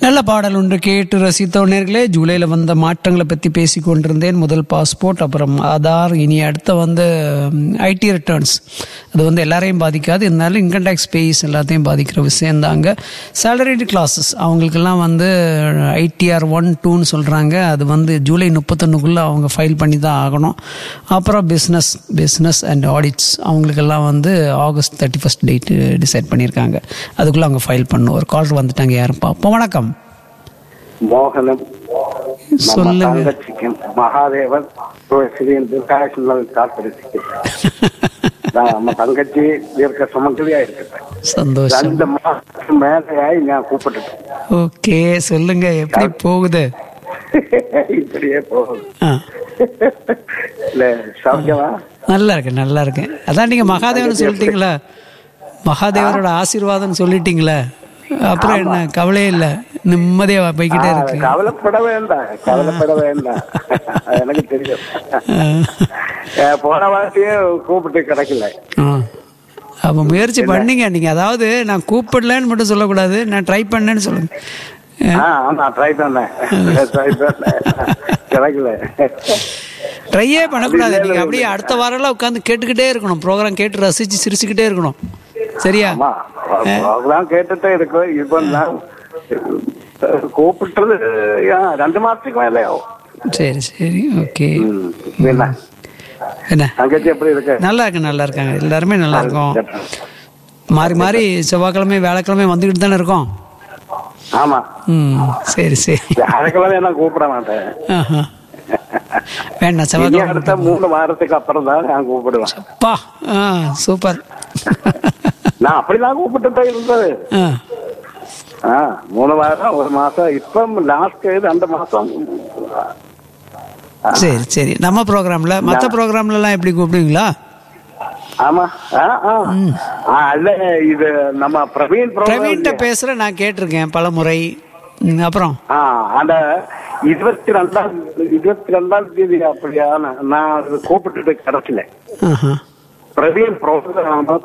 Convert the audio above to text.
நல்ல பாடல் ஒன்று கேட்டு ரசித்தவனர்களே ஜூலையில் வந்த மாற்றங்களை பற்றி பேசி கொண்டிருந்தேன் முதல் பாஸ்போர்ட் அப்புறம் ஆதார் இனி அடுத்த வந்து ஐடி ரிட்டர்ன்ஸ் அது வந்து எல்லாரையும் பாதிக்காது இருந்தாலும் இன்கம் டேக்ஸ் பேஸ் எல்லாத்தையும் பாதிக்கிற விஷயந்தாங்க சேலரிடு கிளாஸஸ் அவங்களுக்கெல்லாம் வந்து ஐடிஆர் ஒன் டூன்னு சொல்கிறாங்க அது வந்து ஜூலை முப்பத்தொன்னுக்குள்ளே அவங்க ஃபைல் பண்ணி தான் ஆகணும் அப்புறம் பிஸ்னஸ் பிஸ்னஸ் அண்ட் ஆடிட்ஸ் அவங்களுக்கெல்லாம் வந்து August thirty first date decide பண்ணியிருக்காங்க அதுக்குள்ளே அவங்க ஃபைல் பண்ணணும் ஒரு கால் வந்துட்டாங்க யாரும் பார்ப்போம் வணக்கம் மோகனம் நம்ம சொல்லுங்க. தங்கச்சிக்கும் மகாதேவன் ஸ்ரீன் தீர்காயுஷ்ணல் காத்திருக்கு நம்ம தங்கச்சி தீர்க்க சுமங்கலியா இருக்கு சந்தோஷம் ரெண்டு மாசத்துக்கு மேலையாய் நான் கூப்பிட்டுட்டேன் ஓகே சொல்லுங்க எப்படி போகுது இப்படியே போகுது ஆ இல்ல சௌக்கியமா நல்லா இருக்கு நல்லா இருக்கு அதான் நீங்க மகாதேவன் சொல்லிட்டீங்களா மகாதேவரோட ஆசீர்வாதம் சொல்லிட்டீங்களே அப்புறம் என்ன கவலையே இல்லை நிம்மதியா போய்கிட்டே ஆ, இருக்கு கவலைப்பட வேண்டாம் கவலைப்பட வேண்டாம் அது எனக்கு தெரியும் அஹ், போன வாரத்தையே கூப்பிட்டு கிடைக்கல ஆ அப்போ முயற்சி பண்ணீங்க நீங்க அதாவது நான் கூப்பிடலன்னு மட்டும் சொல்லக்கூடாது நான் ட்ரை பண்ணேன்னு சொல்லுங்க ஆ, ஆமா ட்ரை பண்ணேன் ட்ரை பண்ணேன் கிடைக்கல ட்ரையே பண்ணக்கூடாது நீங்க அப்படியே அடுத்த வாரம்லாம் உட்காந்து கேட்டுக்கிட்டே இருக்கணும் ப்ரோக்ராம் கேட்டு ரசிச்சு சிரிச்சுக்கிட்டே இருக்கணும் சரியா ஆமா ப்ரோக்ராம் கேட்டுட்டே இருக்கும் இப்போ நான் கூப்பிட்டது ஆ, ரெண்டு மாசத்துக்கு மேலே ஆகும் சரி சரி ஓகே ம், என்ன என்ன தங்கச்சி எப்படி இருக்கு நல்லா இருக்கு நல்லா இருக்காங்க எல்லாருமே நல்லா இருக்கும் மாறி மாறி செவ்வாய்க்கிழமை வேலைக்கிழமை வந்துக்கிட்டு தானே இருக்கோம் ஆமா ம் சரி சரி அதுக்கெல்லாம் நான் கூப்பிட மாட்டேன் ஆஹா. வேண்டாம் இனி செவ்வாய்க்கிழமை அடுத்த மூணு வாரத்துக்கு அப்புறம் தான் நான் கூப்பிடுவேன் பா ஆ சூப்பர் நான் அப்படிலாம் கூப்பிட்டு தான் இருந்தது ஆ ஆ மூணு வாரம் ஒரு மாசம் இப்போ லாஸ்ட் ரெண்டு மாசம் சரி சரி நம்ம ப்ரோக்ராம்ல மற்ற ப்ரோக்ராம்லலாம் எப்படி கூப்பிடுவீங்களா ஆமா ஆ ஆ ஆ, இல்ல இது நம்ம பிரவீன் பிரவீன்கிட்ட program பேசுற நான் கேட்டிருக்கேன் பல முறை ம், அப்புறம் ஆ அந்த இருபத்தி ரெண்டாம் இருபத்தி ரெண்டாம் தேதி அப்படியா நான் நான் அது கூப்பிட்டுட்டு கிடைக்கல ஆஹா பிரவீன் ப்ரோக்ராம்